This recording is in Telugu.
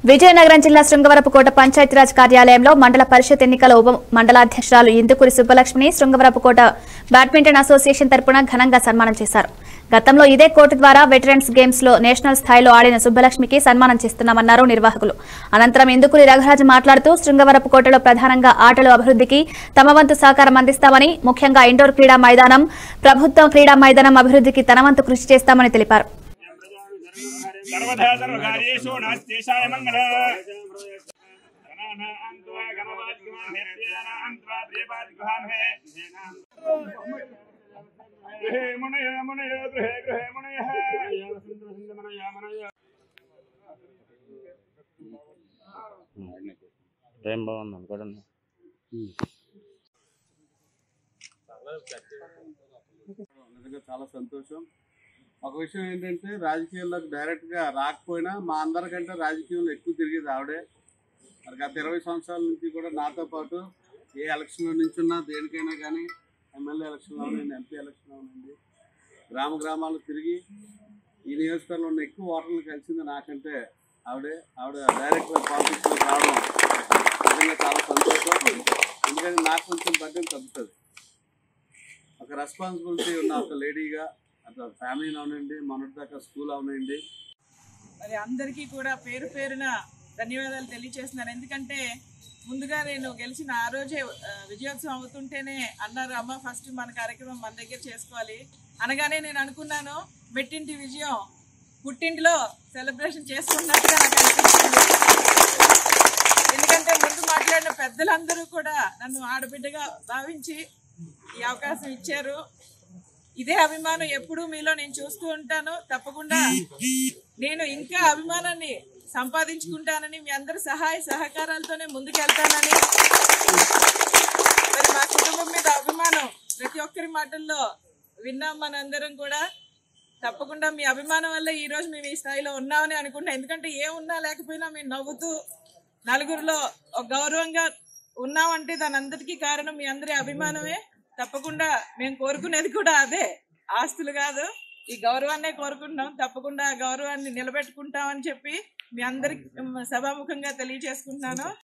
విజయనగరం జిల్లా శృంగవరపుకోట పంచాయతీరాజ్ కార్యాలయంలో మండల పరిషత్ ఎన్నికల ఉప మండలాధ్యక్షురాలు ఇందుకూరి సుబ్బలక్ష్మిని శృంగవరపుకోట బ్యాడ్మింటన్ అసోసియేషన్ తరపున ఘనంగా సన్మానం చేశారు గతంలో ఇదే కోర్టు ద్వారా వెటరన్స్ గేమ్స్ లో నేషనల్ స్థాయిలో ఆడిన సుబ్బలక్ష్మికి సన్మానం చేస్తున్నామన్నారు నిర్వాహకులు అనంతరం ఇందుకూరి రఘురాజు మాట్లాడుతూ శృంగవరపుకోటలో ప్రధానంగా ఆటల అభివృద్ధికి తమ వంతు సహకారం అందిస్తామని ముఖ్యంగా ఇండోర్ క్రీడా మైదానం ప్రభుత్వ క్రీడా మైదానం అభివృద్ధికి తన వంతు కృషి చేస్తామని తెలిపారు सर्वधा सर्वकार्येषु नास्तेषाय मङ्गल गणानान्त्वा गणवाद्गुहान्त्वा प्रियपाद्गुहान्हे गृहे मुनय मुनय गृहे गृहे मुनयः सुन्दरसुन्दरमनय मनय ఏం బాగుంది అనుకోండి నిజంగా చాలా సంతోషం ఒక విషయం ఏంటంటే రాజకీయాల్లోకి డైరెక్ట్గా రాకపోయినా మా అందరికంటే రాజకీయంలో ఎక్కువ తిరిగేది ఆవిడే మరి గత ఇరవై సంవత్సరాల నుంచి కూడా నాతో పాటు ఏ ఎలక్షన్లో నుంచున్నా దేనికైనా కానీ ఎమ్మెల్యే ఎలక్షన్లో ఉండండి ఎంపీ ఎలక్షన్లో ఉండండి గ్రామ గ్రామాలు తిరిగి ఈ నియోజకవర్గంలో ఉన్న ఎక్కువ ఓటర్లు కలిసింది నాకంటే ఆవిడే ఆవిడ డైరెక్ట్గా పాలిటిక్స్లోకి రావడం నిజంగా చాలా సంతోషం ఎందుకంటే నాకు కొంచెం బడ్డం తగ్గుతుంది ఒక రెస్పాన్సిబిలిటీ ఉన్న ఒక లేడీగా అట్లా ఫ్యామిలీ అవనండి మొన్నటి దాకా స్కూల్ అవనండి మరి అందరికీ కూడా పేరు పేరున ధన్యవాదాలు తెలియజేస్తున్నాను ఎందుకంటే ముందుగా నేను గెలిచిన ఆ రోజే ఆ, విజయోత్సవం అవుతుంటేనే అన్నారు అమ్మ ఫస్ట్ మన కార్యక్రమం మన దగ్గర చేసుకోవాలి అనగానే నేను అనుకున్నాను మెట్టింటి విజయం పుట్టింటిలో సెలబ్రేషన్ చేసుకున్నట్టుగా నాకు అనిపించింది ఎందుకంటే ముందు మాట్లాడిన పెద్దలందరూ కూడా నన్ను ఆడబిడ్డగా భావించి ఈ అవకాశం ఇచ్చారు ఇదే అభిమానం ఎప్పుడూ మీలో నేను చూస్తూ ఉంటాను తప్పకుండా నేను ఇంకా అభిమానాన్ని సంపాదించుకుంటానని మీ అందరి సహాయ సహకారాలతోనే ముందుకెళ్తానని మరి మా కుటుంబం మీద అభిమానం ప్రతి ఒక్కరి మాటల్లో విన్నాం మనందరం కూడా తప్పకుండా మీ అభిమానం వల్ల ఈ రోజు మేము ఈ స్థాయిలో ఉన్నామని అనుకుంటున్నాం ఎందుకంటే ఏ ఉన్నా లేకపోయినా మేము నవ్వుతూ నలుగురిలో ఒక గౌరవంగా ఉన్నామంటే దాని అందరికీ కారణం మీ అందరి అభిమానమే తప్పకుండా మేము కోరుకునేది కూడా అదే ఆస్తులు కాదు ఈ గౌరవాన్నే కోరుకుంటున్నాం తప్పకుండా ఆ గౌరవాన్ని నిలబెట్టుకుంటామని చెప్పి మీ అందరికి సభాముఖంగా తెలియజేసుకుంటున్నాను